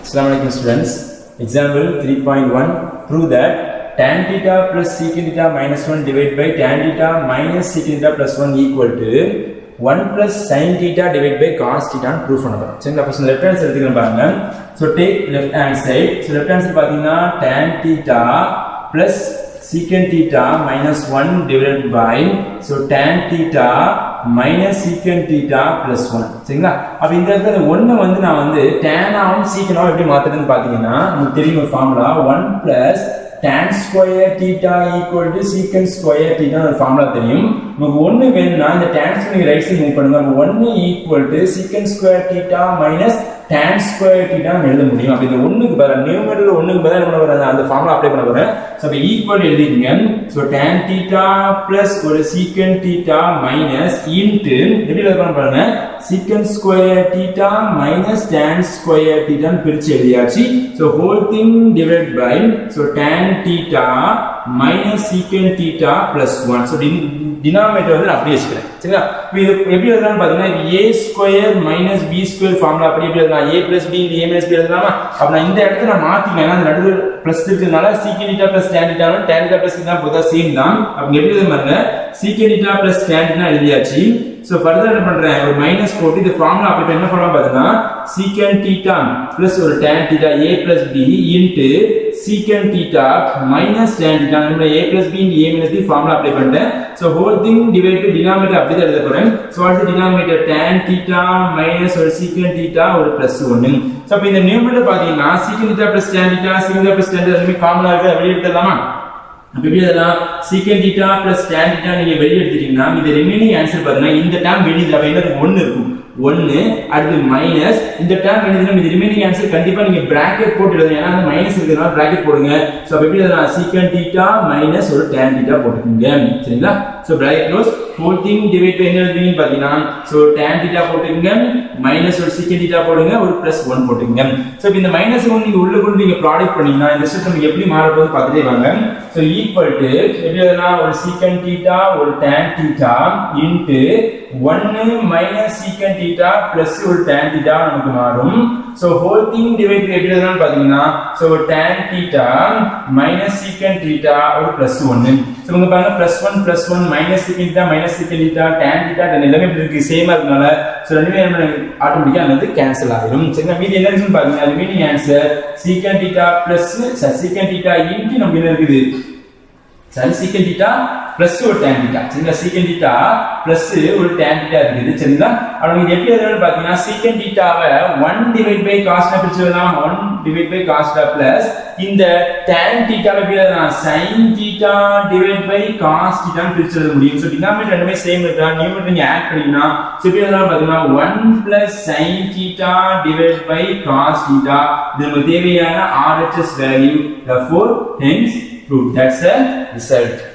Assalamu alaikum students. Example 3.1 prove that tan theta plus secant theta minus 1 divided by tan theta minus secant theta plus 1 equal to 1 plus sin theta divided by cos theta ன்னு prove பண்ண போறோம் சரிங்களா first left hand side எடுத்துக்கலாம் பாருங்க so take left hand side so left hand side பார்த்தீங்கன்னா tan theta plus secant theta minus 1 divided by so tan theta minus secant theta plus 1 சரிங்களா அப்ப இந்த இடத்துல ஒண்ணு வந்து நான் வந்து tan ஆவும் secant ஆவும் எப்படி மாத்துறதுன்னு பாத்தீங்கன்னா நமக்கு தெரியும் ஒரு formula 1 plus tan square theta equal to secant square theta ஒரு ஃபார்முலா தெரியும் நமக்கு ஒண்ணு வேணும்னா இந்த tan square right side move பண்ணுங்க அப்ப 1 equal to secant square theta minus tan square theta ன்னு எழுத முடியும் அப்ப இந்த ஒண்ணுக்கு பதிலா நியூமரல் ஒண்ணுக்கு பதிலா என்ன பண்ண போறேன் அந்த ஃபார்முலா அப்ளை பண்ண போறேன் சோ அப்ப ஈக்குவல் எழுதிக்கங்க சோ tan theta plus ஒரு secant theta minus into எப்படி எழுதலாம் பாருங்க secant square theta minus tan square theta ன்னு பிரிச்சு எழுதியாச்சு so whole thing divided by so tan theta minus secant theta plus 1 so denominator வந்து நான் அப்படியே வச்சுக்கிறேன் சரிங்களா இப்போ இது எப்படி எழுதலாம்னு பார்த்தீங்கன்னா A square minus B square formula அப்படி எப்படி எழுதலாம் A plus B A minus B எழுதலாமா அப்ப நான் இந்த இடத்துல நான் மாத்திக்கிறேன் ஏன்னா அந்த நடுவில் பிளஸ் இருக்கிறதுனால சீக்கிரட்டா பிளஸ் டேண்டிட்டா டேண்டிட்டா பிளஸ் தான் பொதுவாக சேம் தான் அப்படி எப்படி எழுத பாருங்க சீக்கிரட்டா பிளஸ் டேண்டிட்டா எழுதியாச்சு ஸோ ஃபர்தர் என்ன பண்றேன் ஒரு மைனஸ் போட்டு இந்த ஃபார்முலா அப்படி என்ன ஃபார்முலா பார்த்தீங்கன்னா சீக்கன் டீட்டா பிளஸ் ஒரு tan theta A plus B into secant theta minus tan theta நம்ம A plus B A minus B formula apply பண்ணிட்டேன் so whole thing divide by denominator அப்படி தான் எழுத போறேன் ஸோ அடுத்த டினாமினேட்டர் டேன் டீட்டா மைனஸ் ஒரு secant theta ஒரு plus ஒன்று ஸோ அப்போ இந்த நியூமரேட்டர் பார்த்தீங்கன்னா secant theta plus tan theta secant theta plus tan எல்லாமே காமனாக இருக்கு வெளியே எடுத்துடலாமா அப்ப எப்படி எழுதலாம் secant theta plus tan theta நீங்க வெளியே எடுத்துட்டீங்கன்னா இந்த ரிமைனிங் ஆன்சர் பாத்தீங்கன்னா இந்த டேம் வெளியே அப்ப என்ன ஒன்னு இருக்கும் ஒன்னு அடுத்து மைனஸ் இந்த டேம் எழுதுனா இந்த ரிமைனிங் ஆன்சர் கண்டிப்பா நீங்க பிராக்கெட் போட்டு எழுதுங்க ஏன்னா அந்த மைனஸ் இருக்கிறதுனால பிராக்கெட் போடுங்க சோ அப்ப எப்படி எழுதலாம் சீக்கன் டீட்டா மைனஸ் ஒரு டேன் டீட்டா போட்டுக்கோங்க சரிங்களா so bracket close whole thing divide by என்ன எழுதுவீங்கன்னு பாத்தீங்கன்னா சோ டேன் டீட்டா போட்டுக்கங்க மைனஸ் ஒரு சீக்கன் டீட்டா போடுங்க ஒரு பிளஸ் ஒன் போட்டுக்கங்க சோ இப்போ இந்த மைனஸ் ஒன் நீங்க உள்ள கொண்டு நீங்க ப்ராடக்ட் பண்ணீங்கன்னா இந்த சிஸ்டம் எப்படி மாற போகுது பார்த்துட்டே வாங்க சோ ஈக்குவல் டு எப்படி எழுதலாம் ஒரு சீக்கன் டீட்டா ஒரு டேன் டீட்டா இன்ட்டு ஒன்னு மைனஸ் சீக்கன் டீட்டா பிளஸ் ஒரு டேன் டீட்டா நமக்கு மாறும் so whole thing divide by எப்படி எழுதலாம் பாத்தீங்கன்னா so tan theta minus secant theta ஒரு பிளஸ் ஒன்னு சோ உங்க பாருங்க plus one plus one minus secant theta minus secant theta tan theta எல்லாமே இப்படி இருக்கு சேமா இருக்கனால சோ ரெண்டுமே நம்ம ஆட்டோமேட்டிக்கா அது கேன்சல் ஆயிடும் சரிங்களா மீதி என்ன இருக்குன்னு பாருங்க அது meaning answer secant theta plus secant theta into நமக்கு என்ன இருக்குது சரி சீக்கன் டீட்டா பிளஸ் ஒரு டேன் டீட்டா சரிங்களா சீக்கன் டீட்டா பிளஸ் ஒரு டேன் டீட்டா இருக்குது சரிங்களா அவங்க எப்படி எழுதணும்னு பாத்தீங்கன்னா சீக்கன் டீட்டாவை ஒன் டிவைட் பை காஸ்டா பிரிச்சு எழுதலாம் one divide by cos theta plus இந்த டேன் டீட்டாவை எப்படி எழுதலாம் sine theta divide by cos டீட்டான்னு பிரிச்சு எழுத முடியும் ஸோ டினாமினேட்டர் ரெண்டுமே சேம் இருக்கா நியூமரேட்டர் நீங்க ஆட் பண்ணீங்கன்னா ஸோ எப்படி எழுதலாம் பாத்தீங்கன்னா one plus sine theta divide by cos theta இது நமக்கு தேவையான RHS value for hence proof. That's a result.